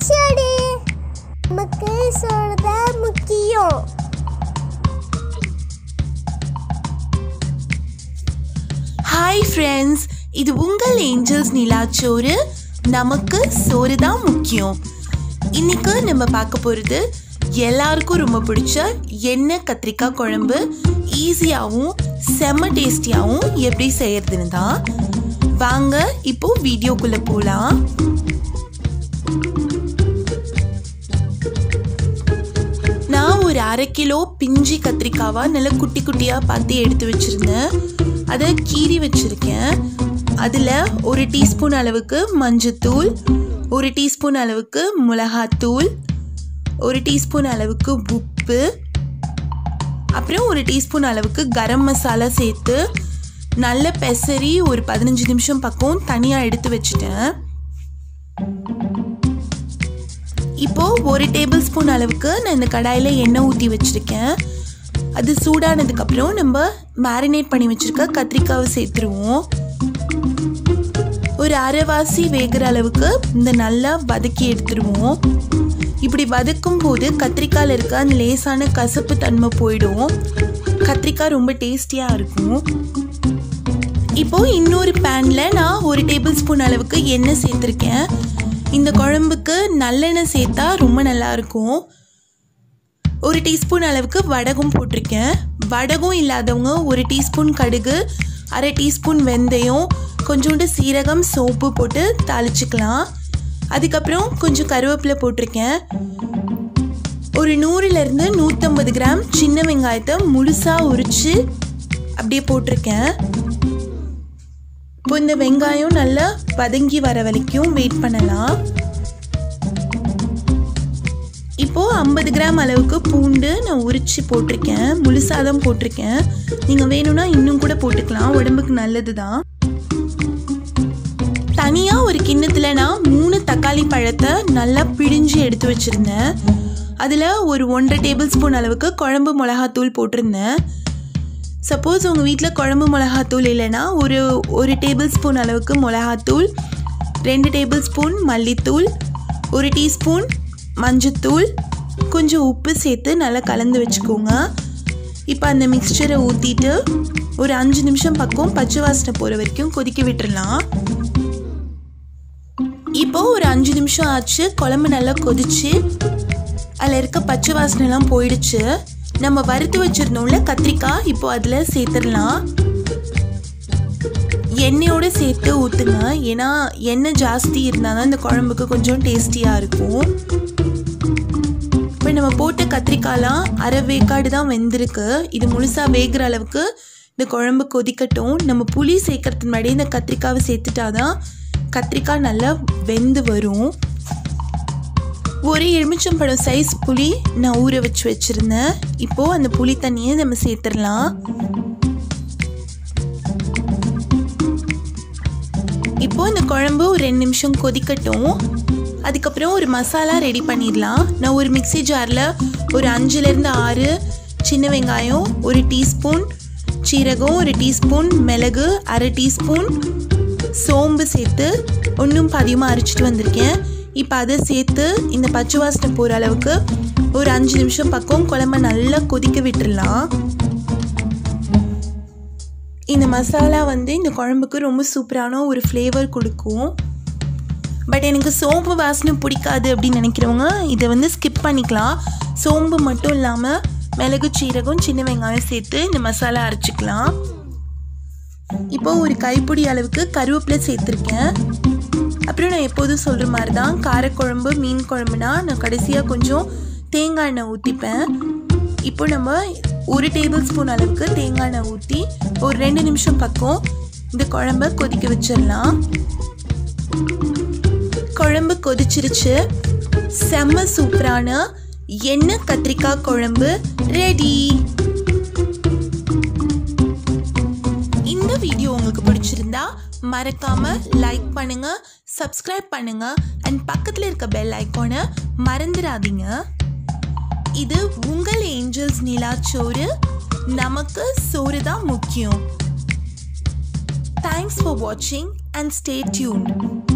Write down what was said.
சரி நமக்கு சொல்றதா முக்கியம் ஹாய் ஃப்ரெண்ட்ஸ் இது உங்கள் ஏஞ்சல்ஸ் நிலாச்சோறு நமக்கு சோறு தான் முக்கியம் இன்னைக்கு நம்ம பார்க்க போகிறது எல்லாருக்கும் ரொம்ப பிடிச்ச எண்ணெய் கத்திரிக்காய் குழம்பு ஈஸியாகவும் செம்ம டேஸ்டியாகவும் எப்படி செய்யறதுன்னு தான் வாங்க இப்போ வீடியோக்குள்ளே போகலாம் நான் ஒரு அரை கிலோ பிஞ்சி கத்திரிக்காவா நல்லா குட்டி குட்டியாக பார்த்து எடுத்து வச்சுருந்தேன் அதை கீறி வச்சுருக்கேன் அதில் ஒரு டீஸ்பூன் அளவுக்கு மஞ்சத்தூள் ஒரு டீஸ்பூன் அளவுக்கு மிளகாத்தூள் ஒரு டீஸ்பூன் அளவுக்கு உப்பு அப்புறம் ஒரு டீஸ்பூன் அளவுக்கு கரம் மசாலா சேர்த்து நல்ல பெசரி ஒரு பதினஞ்சு நிமிஷம் பக்கம் தனியாக எடுத்து வச்சுட்டேன் இப்போ ஒரு டேபிள் ஸ்பூன் அளவுக்கு நான் இந்த கடாயில் எண்ணெய் ஊற்றி வச்சுருக்கேன் அது சூடானதுக்கப்புறம் நம்ம மேரினேட் பண்ணி வச்சுருக்க கத்திரிக்காவை சேர்த்துருவோம் ஒரு அரைவாசி வேகிற அளவுக்கு இந்த நல்லா வதக்கி எடுத்துருவோம் இப்படி வதக்கும் போது கத்திரிக்காயில் இருக்க அந்த லேசான கசப்பு தன்மை போயிடும் கத்திரிக்காய் ரொம்ப டேஸ்டியாக இருக்கும் இப்போ இன்னொரு பேனில் நான் ஒரு டேபிள் ஸ்பூன் அளவுக்கு எண்ணெய் சேர்த்துருக்கேன் இந்த குழம்புக்கு நல்லெண்ணெய் சேர்த்தா ரொம்ப நல்லா இருக்கும் ஒரு டீஸ்பூன் அளவுக்கு வடகம் போட்டிருக்கேன் வடகம் இல்லாதவங்க ஒரு டீஸ்பூன் கடுகு அரை டீஸ்பூன் வெந்தயம் கொஞ்சோண்டு சீரகம் சோப்பு போட்டு தாளிச்சுக்கலாம் அதுக்கப்புறம் கொஞ்சம் கருவேப்பிலை போட்டிருக்கேன் ஒரு நூறுலேருந்து நூற்றம்பது கிராம் சின்ன வெங்காயத்தை முழுசாக உரித்து அப்படியே போட்டிருக்கேன் இப்போ இந்த வெங்காயம் நல்லா வதங்கி வர வரைக்கும் வெயிட் பண்ணலாம் இப்போ ஐம்பது கிராம் அளவுக்கு பூண்டு நான் உரிச்சு போட்டிருக்கேன் முழுசாக தான் போட்டிருக்கேன் நீங்கள் வேணும்னா இன்னும் கூட போட்டுக்கலாம் உடம்புக்கு நல்லது தான் தனியாக ஒரு கிண்ணத்தில் நான் மூணு தக்காளி பழத்தை நல்லா பிழிஞ்சு எடுத்து வச்சுருந்தேன் அதில் ஒரு ஒன்றரை டேபிள் ஸ்பூன் அளவுக்கு குழம்பு மிளகாத்தூள் போட்டிருந்தேன் சப்போஸ் உங்கள் வீட்டில் குழம்பு மிளகாத்தூள் இல்லைன்னா ஒரு ஒரு டேபிள் ஸ்பூன் அளவுக்கு மிளகாத்தூள் ரெண்டு டேபிள் ஸ்பூன் மல்லித்தூள் ஒரு டீஸ்பூன் மஞ்சத்தூள் கொஞ்சம் உப்பு சேர்த்து நல்லா கலந்து வச்சுக்கோங்க இப்போ அந்த மிக்சரை ஊற்றிட்டு ஒரு அஞ்சு நிமிஷம் பக்கம் பச்சை வாசனை போகிற வரைக்கும் கொதிக்க விட்டுறலாம் இப்போ ஒரு அஞ்சு நிமிஷம் ஆச்சு குழம்பு நல்லா கொதிச்சு அதில் இருக்க பச்சை வாசனைலாம் போயிடுச்சு நம்ம வறுத்து வச்சிருந்தோம்ல கத்திரிக்காய் இப்போ அதில் சேர்த்துடலாம் எண்ணெயோடு சேர்த்து ஊற்றுங்க ஏன்னா எண்ணெய் ஜாஸ்தி இருந்தால் தான் இந்த குழம்புக்கு கொஞ்சம் டேஸ்டியாக இருக்கும் இப்போ நம்ம போட்ட கத்திரிக்காய்லாம் அரை வேக்காடு தான் வெந்திருக்கு இது முழுசாக வேகிற அளவுக்கு இந்த குழம்பு கொதிக்கட்டும் நம்ம புளி சேர்க்கறதுக்கு முன்னாடி இந்த கத்திரிக்காவை சேர்த்துட்டாதான் கத்திரிக்காய் நல்லா வெந்து வரும் ஒரு எலுமிச்சம்பழம் சைஸ் புளி நான் ஊற வச்சு வச்சுருந்தேன் இப்போது அந்த புளி தண்ணியை நம்ம சேர்த்துடலாம் இப்போ இந்த குழம்பு ஒரு ரெண்டு நிமிஷம் கொதிக்கட்டும் அதுக்கப்புறம் ஒரு மசாலா ரெடி பண்ணிடலாம் நான் ஒரு மிக்சி ஜாரில் ஒரு அஞ்சுலேருந்து ஆறு சின்ன வெங்காயம் ஒரு டீஸ்பூன் சீரகம் ஒரு டீஸ்பூன் மிளகு அரை டீஸ்பூன் சோம்பு சேர்த்து ஒன்றும் பதியமாக அரைச்சிட்டு வந்திருக்கேன் இப்போ அதை சேர்த்து இந்த பச்சை வாசனை போகிற அளவுக்கு ஒரு அஞ்சு நிமிஷம் பக்கம் குழம்ப நல்லா கொதிக்க விட்டுடலாம் இந்த மசாலா வந்து இந்த குழம்புக்கு ரொம்ப சூப்பரான ஒரு ஃப்ளேவர் கொடுக்கும் பட் எனக்கு சோம்பு வாசனை பிடிக்காது அப்படின்னு நினைக்கிறவங்க இதை வந்து ஸ்கிப் பண்ணிக்கலாம் சோம்பு மட்டும் இல்லாமல் மிளகு சீரகம் சின்ன வெங்காயம் சேர்த்து இந்த மசாலா அரைச்சிக்கலாம் இப்போ ஒரு கைப்பிடி அளவுக்கு கருவேப்பிலை சேர்த்துருக்கேன் அப்புறம் நான் எப்போதும் சொல்கிற மாதிரி தான் காரக்குழம்பு மீன் குழம்புனா நான் கடைசியாக கொஞ்சம் தேங்காய் எண்ணெய் ஊற்றிப்பேன் இப்போ நம்ம ஒரு டேபிள் ஸ்பூன் அளவுக்கு தேங்காய் எண்ணெய் ஊற்றி ஒரு ரெண்டு நிமிஷம் பக்கம் இந்த குழம்ப கொதிக்க வச்சிடலாம் குழம்பு கொதிச்சிருச்சு செம்ம சூப்பரான எண்ணெய் கத்திரிக்காய் குழம்பு ரெடி இந்த வீடியோ உங்களுக்கு பிடிச்சிருந்தா மறக்காம லைக் பண்ணுங்க சப்ஸ்கிரைப் பண்ணுங்க அண்ட் பக்கத்தில் இருக்க பெல் ஐக்கானை மறந்துடாதீங்க இது உங்கள் ஏஞ்சல்ஸ் நிலாச்சோறு நமக்கு சோறு தான் முக்கியம் தேங்க்ஸ் ஃபார் வாட்சிங் அண்ட் ஸ்டே டியூன்